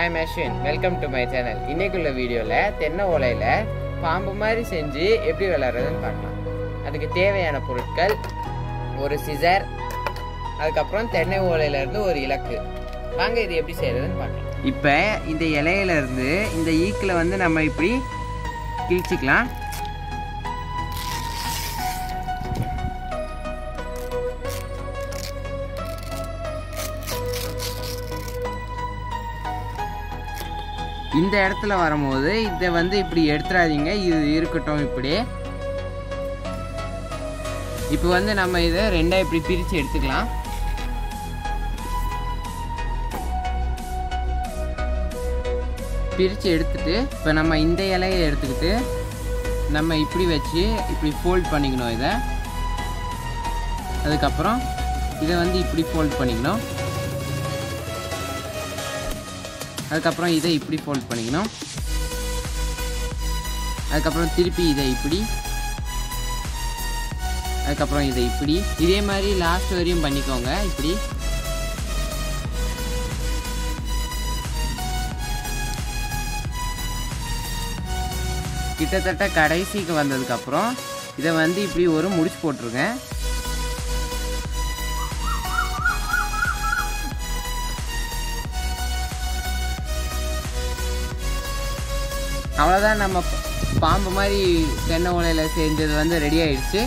I'm Ashwin welcome to my channel இன்னைக்குள்ள வீடியோவில் தென்னை ஓலையில் பாம்பு மாதிரி செஞ்சு எப்படி விளாட்றதுன்னு பார்க்கலாம் அதுக்கு தேவையான பொருட்கள் ஒரு சிசர் அதுக்கப்புறம் தென்னை ஓலையில இருந்து ஒரு இலக்கு வாங்க இது எப்படி செய்யறதுன்னு பார்க்கலாம் இப்போ இந்த இலையில இருந்து இந்த ஈக்கில் வந்து நம்ம இப்படி கிழிச்சிக்கலாம் இந்த இடத்துல வரும்போது இதை வந்து இப்படி எடுத்துடாதீங்க இது இருக்கட்டும் இப்படி இப்போ வந்து நம்ம இதை ரெண்டா இப்படி பிரித்து எடுத்துக்கலாம் பிரித்து எடுத்துட்டு இப்போ நம்ம இந்த இலையை எடுத்துக்கிட்டு நம்ம இப்படி வச்சு இப்படி ஃபோல்ட் பண்ணிக்கணும் இதை அதுக்கப்புறம் இதை வந்து இப்படி ஃபோல்ட் பண்ணிக்கணும் அதுக்கப்புறம் இதை இப்படி ஃபோல்ட் பண்ணிக்கணும் அதுக்கப்புறம் திருப்பி இதை இப்படி அதுக்கப்புறம் இதை இப்படி இதே மாதிரி லாஸ்ட் வரையும் பண்ணிக்கோங்க இப்படி கிட்டத்தட்ட கடைசிக்கு வந்ததுக்கப்புறம் இதை வந்து இப்படி ஒரு முடிச்சு போட்டுருங்க அவ்வளோதான் நம்ம ப- பாம்பு மாதிரி தென்னை ஓலையில் செஞ்சது வந்து ரெடி ஆயிடுச்சு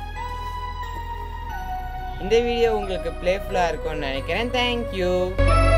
இந்த வீடியோ உங்களுக்கு பிளேஃபுல்லாக இருக்கும்னு நினைக்கிறேன் தேங்க்யூ